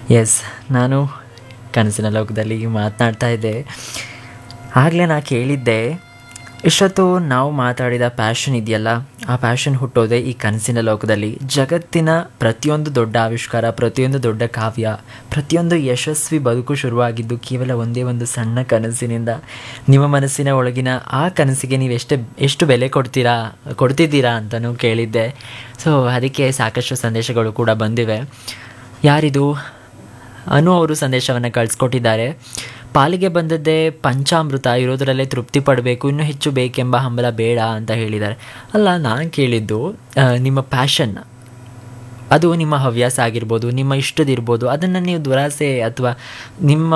S ನಾನು ಕನಸಿನ ಲೋಕದಲ್ಲಿ ಮಾತನಾಡ್ತಾ ಇದ್ದೆ ಆಗಲೇ ನಾ ಕೇಳಿದ್ದೆ ಇಷ್ಟೊತ್ತು ನಾವು ಮಾತಾಡಿದ ಪ್ಯಾಷನ್ ಇದೆಯಲ್ಲ ಆ ಪ್ಯಾಷನ್ ಹುಟ್ಟೋದೇ ಈ ಕನಸಿನ ಲೋಕದಲ್ಲಿ ಜಗತ್ತಿನ ಪ್ರತಿಯೊಂದು ದೊಡ್ಡ ಆವಿಷ್ಕಾರ ಪ್ರತಿಯೊಂದು ದೊಡ್ಡ ಕಾವ್ಯ ಪ್ರತಿಯೊಂದು ಯಶಸ್ವಿ ಬದುಕು ಶುರುವಾಗಿದ್ದು ಕೇವಲ ಒಂದೇ ಒಂದು ಸಣ್ಣ ಕನಸಿನಿಂದ ನಿಮ್ಮ ಮನಸ್ಸಿನ ಒಳಗಿನ ಆ ಕನಸಿಗೆ ನೀವು ಎಷ್ಟು ಎಷ್ಟು ಬೆಲೆ ಕೊಡ್ತೀರಾ ಕೊಡ್ತಿದ್ದೀರಾ ಅಂತಲೂ ಕೇಳಿದ್ದೆ ಸೊ ಅದಕ್ಕೆ ಸಾಕಷ್ಟು ಸಂದೇಶಗಳು ಕೂಡ ಬಂದಿವೆ ಯಾರಿದು ಅನು ಅವರು ಸಂದೇಶವನ್ನು ಕಳಿಸ್ಕೊಟ್ಟಿದ್ದಾರೆ ಪಾಲಿಗೆ ಬಂದದ್ದೇ ಪಂಚಾಮೃತ ಇರೋದರಲ್ಲೇ ತೃಪ್ತಿ ಪಡಬೇಕು ಇನ್ನೂ ಹೆಚ್ಚು ಬೇಕೆಂಬ ಹಂಬಲ ಬೇಡ ಅಂತ ಹೇಳಿದ್ದಾರೆ ಅಲ್ಲ ನಾನು ಕೇಳಿದ್ದು ಆ, ನಿಮ್ಮ ಪ್ಯಾಷನ್ ಅದು ನಿಮ್ಮ ಹವ್ಯಾಸ ಆಗಿರ್ಬೋದು ನಿಮ್ಮ ಇಷ್ಟದಿರ್ಬೋದು ಅದನ್ನು ನೀವು ದುರಾಸೆ ಅಥವಾ ನಿಮ್ಮ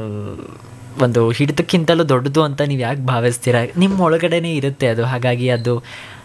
ಒಂದು ಹಿಡಿತಕ್ಕಿಂತಲೂ ದೊಡ್ಡದು ಅಂತ ನೀವು ಯಾಕೆ ಭಾವಿಸ್ತೀರಾ ನಿಮ್ಮ ಒಳಗಡೆನೇ ಇರುತ್ತೆ ಅದು ಹಾಗಾಗಿ ಅದು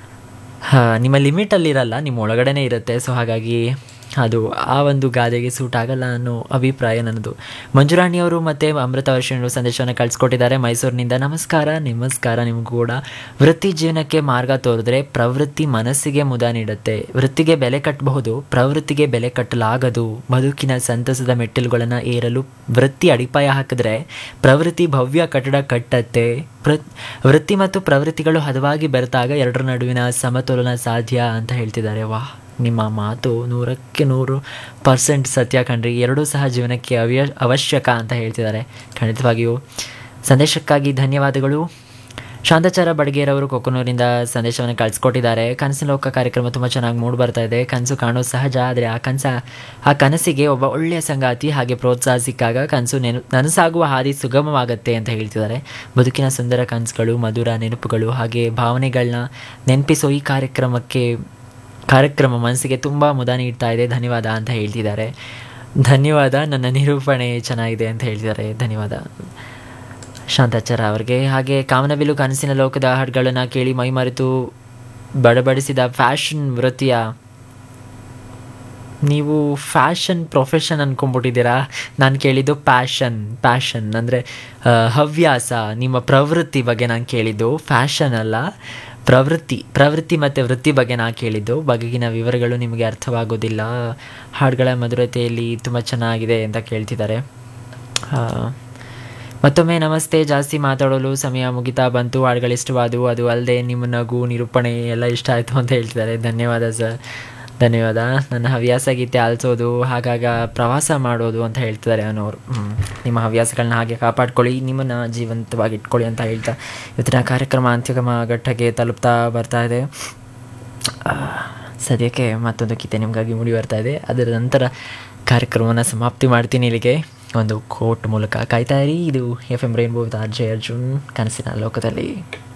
ಹಾ, ನಿಮ್ಮ ಲಿಮಿಟಲ್ಲಿರಲ್ಲ ನಿಮ್ಮ ಒಳಗಡೆನೇ ಇರುತ್ತೆ ಸೊ ಹಾಗಾಗಿ ಅದು ಆ ಒಂದು ಗಾದೆಗೆ ಸೂಟ್ ಆಗಲ್ಲ ಅನ್ನೋ ಅಭಿಪ್ರಾಯ ನನ್ನದು ಮಂಜುರಾಣಿಯವರು ಮತ್ತು ಅಮೃತ ವರ್ಷಣರು ಸಂದೇಶವನ್ನು ಕಳಿಸ್ಕೊಟ್ಟಿದ್ದಾರೆ ಮೈಸೂರಿನಿಂದ ನಮಸ್ಕಾರ ನಮಸ್ಕಾರ ನಿಮಗೂ ಕೂಡ ವೃತ್ತಿ ಜೀವನಕ್ಕೆ ಮಾರ್ಗ ತೋರಿದ್ರೆ ಪ್ರವೃತ್ತಿ ಮನಸ್ಸಿಗೆ ಮುದ ನೀಡುತ್ತೆ ವೃತ್ತಿಗೆ ಬೆಲೆ ಕಟ್ಟಬಹುದು ಪ್ರವೃತ್ತಿಗೆ ಬೆಲೆ ಕಟ್ಟಲಾಗದು ಬದುಕಿನ ಸಂತಸದ ಮೆಟ್ಟಿಲುಗಳನ್ನು ಏರಲು ವೃತ್ತಿ ಅಡಿಪಾಯ ಹಾಕಿದ್ರೆ ಪ್ರವೃತ್ತಿ ಭವ್ಯ ಕಟ್ಟಡ ಕಟ್ಟತ್ತೆ ಪ್ರ ವೃತ್ತಿ ಮತ್ತು ಪ್ರವೃತ್ತಿಗಳು ಹದವಾಗಿ ಬೆರೆತಾಗ ಎರಡರ ನಡುವಿನ ಸಮತೋಲನ ಸಾಧ್ಯ ಅಂತ ಹೇಳ್ತಿದ್ದಾರೆ ವಾಹ್ ನಿಮ್ಮ ಮಾತು ನೂರಕ್ಕೆ ನೂರು ಪರ್ಸೆಂಟ್ ಸತ್ಯ ಕಣ್ರಿ ಎರಡೂ ಸಹ ಜೀವನಕ್ಕೆ ಅವ್ಯ ಅವಶ್ಯಕ ಅಂತ ಹೇಳ್ತಿದ್ದಾರೆ ಖಂಡಿತವಾಗಿಯೂ ಸಂದೇಶಕ್ಕಾಗಿ ಧನ್ಯವಾದಗಳು ಶಾಂತಾಚಾರ ಬಡಗೇರವರು ಕೊಕ್ಕನೂರಿಂದ ಸಂದೇಶವನ್ನು ಕಳಿಸ್ಕೊಟ್ಟಿದ್ದಾರೆ ಕನಸಿನ ಲೋಕ ಕಾರ್ಯಕ್ರಮ ತುಂಬ ಚೆನ್ನಾಗಿ ಮೂಡಿ ಬರ್ತಾ ಇದೆ ಕನಸು ಕಾಣೋದು ಸಹಜ ಆದರೆ ಆ ಕನಸ ಆ ಕನಸಿಗೆ ಒಬ್ಬ ಒಳ್ಳೆಯ ಸಂಗಾತಿ ಹಾಗೆ ಪ್ರೋತ್ಸಾಹ ಸಿಕ್ಕಾಗ ಕನಸು ನೆನ ನನಸಾಗುವ ಹಾದಿ ಸುಗಮವಾಗತ್ತೆ ಅಂತ ಹೇಳ್ತಿದ್ದಾರೆ ಬದುಕಿನ ಸುಂದರ ಕನಸುಗಳು ಮಧುರ ನೆನಪುಗಳು ಹಾಗೆ ಭಾವನೆಗಳನ್ನ ನೆನಪಿಸೋ ಈ ಕಾರ್ಯಕ್ರಮಕ್ಕೆ ಕಾರ್ಯಕ್ರಮ ಮನಸ್ಸಿಗೆ ತುಂಬ ಮುದ ನೀಡ್ತಾ ಇದೆ ಧನ್ಯವಾದ ಅಂತ ಹೇಳ್ತಿದ್ದಾರೆ ಧನ್ಯವಾದ ನನ್ನ ನಿರೂಪಣೆ ಚೆನ್ನಾಗಿದೆ ಅಂತ ಹೇಳ್ತಿದ್ದಾರೆ ಧನ್ಯವಾದ ಶಾಂತಾಚಾರ ಅವರಿಗೆ ಹಾಗೆ ಕಾಮನಬಿಲ್ಲು ಕನಸಿನ ಲೋಕದ ಹಾಡುಗಳನ್ನು ಕೇಳಿ ಮೈಮರೆತು ಬಡಬಡಿಸಿದ ಫ್ಯಾಷನ್ ವೃತ್ತಿಯ ನೀವು ಫ್ಯಾಷನ್ ಪ್ರೊಫೆಷನ್ ಅಂದ್ಕೊಂಡ್ಬಿಟ್ಟಿದ್ದೀರಾ ನಾನು ಕೇಳಿದ್ದು ಪ್ಯಾಷನ್ ಪ್ಯಾಷನ್ ಅಂದರೆ ಹವ್ಯಾಸ ನಿಮ್ಮ ಪ್ರವೃತ್ತಿ ಬಗ್ಗೆ ನಾನು ಕೇಳಿದ್ದು ಫ್ಯಾಷನ್ ಅಲ್ಲ ಪ್ರವೃತ್ತಿ ಪ್ರವೃತ್ತಿ ಮತ್ತು ವೃತ್ತಿ ಬಗ್ಗೆ ನಾನು ಕೇಳಿದ್ದು ಬಗೆಗಿನ ವಿವರಗಳು ನಿಮಗೆ ಅರ್ಥವಾಗೋದಿಲ್ಲ ಹಾಡುಗಳ ಮಧುರತೆಯಲ್ಲಿ ತುಂಬ ಚೆನ್ನಾಗಿದೆ ಅಂತ ಕೇಳ್ತಿದ್ದಾರೆ ಆ, ಮತ್ತೊಮ್ಮೆ ನಮಸ್ತೆ ಜಾಸ್ತಿ ಮಾತಾಡಲು ಸಮಯ ಮುಗಿತಾ ಬಂತು ಹಾಡುಗಳಿಷ್ಟವಾದವು ಅದು ಅಲ್ಲದೆ ನಿಮ್ಮ ನಗು ನಿರೂಪಣೆ ಎಲ್ಲ ಇಷ್ಟ ಆಯಿತು ಅಂತ ಹೇಳ್ತಿದ್ದಾರೆ ಧನ್ಯವಾದ ಸರ್ ಧನ್ಯವಾದ ನನ್ನ ಹವ್ಯಾಸ ಗೀತೆ ಆಲಿಸೋದು ಹಾಗಾಗ ಪ್ರವಾಸ ಮಾಡೋದು ಅಂತ ಹೇಳ್ತಿದ್ದಾರೆ ಅನ್ನೋರು ಹ್ಮ್. ನಿಮ್ಮ ಹವ್ಯಾಸಗಳನ್ನ ಹಾಗೆ ಕಾಪಾಡ್ಕೊಳ್ಳಿ ನಿಮ್ಮನ್ನು ಜೀವಂತವಾಗಿ ಇಟ್ಕೊಳ್ಳಿ ಅಂತ ಹೇಳ್ತಾ ಇವತ್ತಿನ ಕಾರ್ಯಕ್ರಮ ಅಂತ್ಯಗಮ ಘಟ್ಟಕ್ಕೆ ತಲುಪ್ತಾ ಬರ್ತಾ ಇದೆ ಆ, ಸದ್ಯಕ್ಕೆ ಮತ್ತೊಂದು ಗೀತೆ ನಿಮಗಾಗಿ ಮುಡಿ ಬರ್ತಾ ಇದೆ ಅದರ ನಂತರ ಕಾರ್ಯಕ್ರಮವನ್ನು ಸಮಾಪ್ತಿ ಮಾಡ್ತೀನಿ ಇಲ್ಲಿಗೆ ಒಂದು ಕೋಟ್ ಮೂಲಕ ಕಾಯ್ತಾ ಇರಿ ಇದು F M Rainbow with R J Arjun ಕನಸಿನ ಲೋಕದಲ್ಲಿ